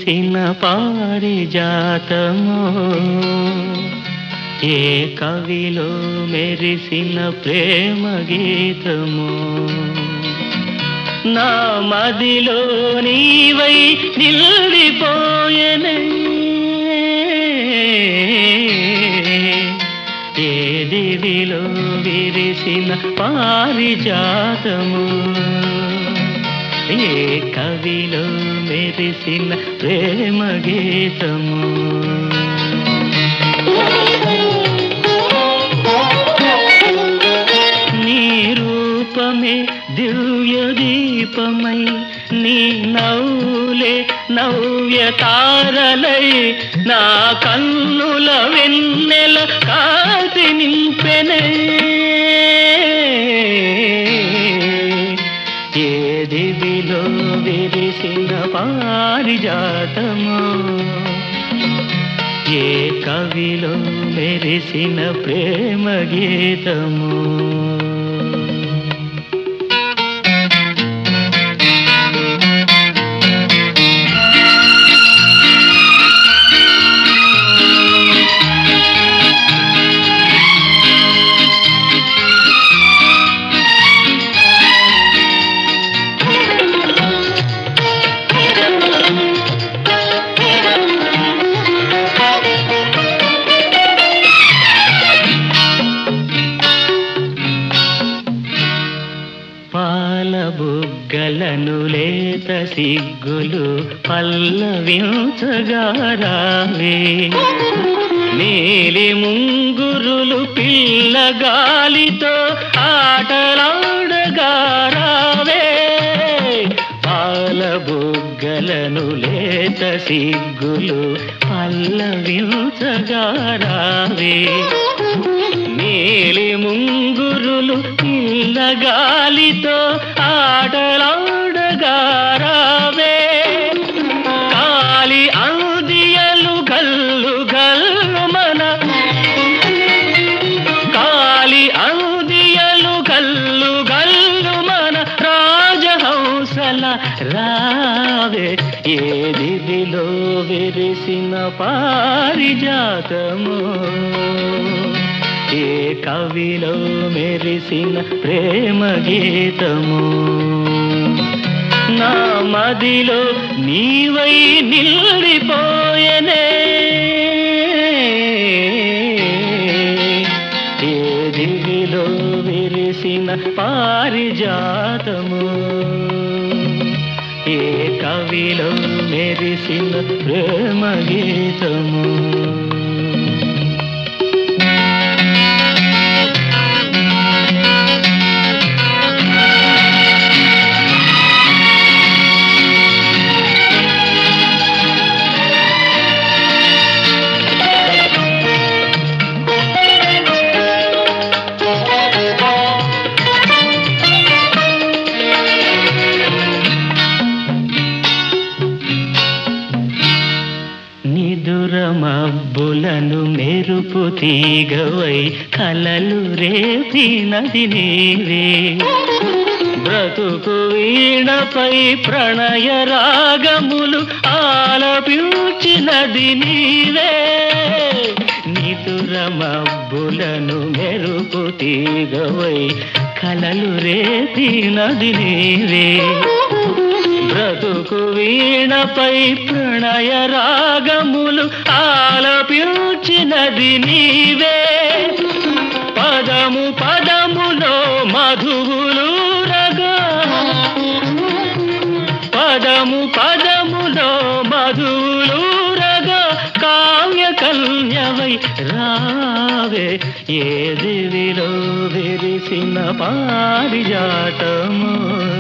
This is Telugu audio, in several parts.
విరిసిన పారిజాతము ఏ కవిలో మెరిసిన ప్రేమ గీతము నా మదిలో నీవై నిల్లిపోయనే ఏ దివిలో విరిసిన పారిజాతము ఏ కవిలో మెరిసిన ప్రేమ గీతము నీ రూపమే దివ్య దీపమై నీ నవ్వులే నవ్య తారలై నా కన్నుల వెన్నెల కాసి నింపెనే ఏ దివిలో విరిసిన పారిజాతము ఏ కవిలో మెరిసిన ప్రేమ గీతము పాల బుగ్గలను లేత సిగ్గులు పల్లవించగారావే నీలి ముంగురులు పిల్లగాలితో ఆటలాడగారావే పాల బుగ్గలను లేత సిగ్గులు పల్లవించగారావే నీలి ముంగురులు పిల్లగాలితో ఆటలాడగారావే కాలి అందియలు గల్లు గల్లు మన కాలి అందియలు గల్లు గల్లు మన రాజహంసల రావే ఏ దివిలో విరిసిన పారిజాతము ఏ కవిలో మెరిసిన ప్రేమ గీతము నా మదిలో నీవై నిల్లిపోయనే ఏ దివిలో విరిసిన పారిజాతము ఏ కవిలో మెరిసిన ప్రేమ గీతము నిదుర మబ్బులను మెరుపు తీగవై కలలు రేపినది నీవే బ్రతుకు వీణపై ప్రణయ రాగములు ఆలపించినది నీవే నిదుర మబ్బులను మెరుపు తీగవై కలలు రేపినది నీవే బ్రతుకు వీణపై ప్రణయ రాగములు ఆలపించినది నీవే పదము పదములో మధువులు రగా పదము పదములో మధువులు రగా కావ్య కన్యవై రావే ఏ దివిలో విరిసిన పారిజాటము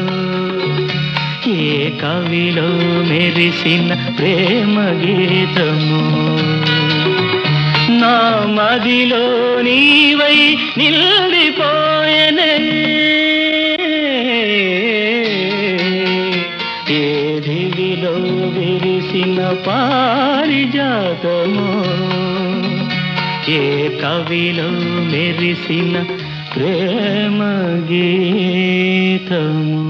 ఏ కవిలో మెరిసిన ప్రేమ గీతము నా మదిలో నీవై నిల్లిపోయనే ఏ దివిలో విరిసిన పారిజాతము ఏ కవిలో మెరిసిన ప్రేమ గీతము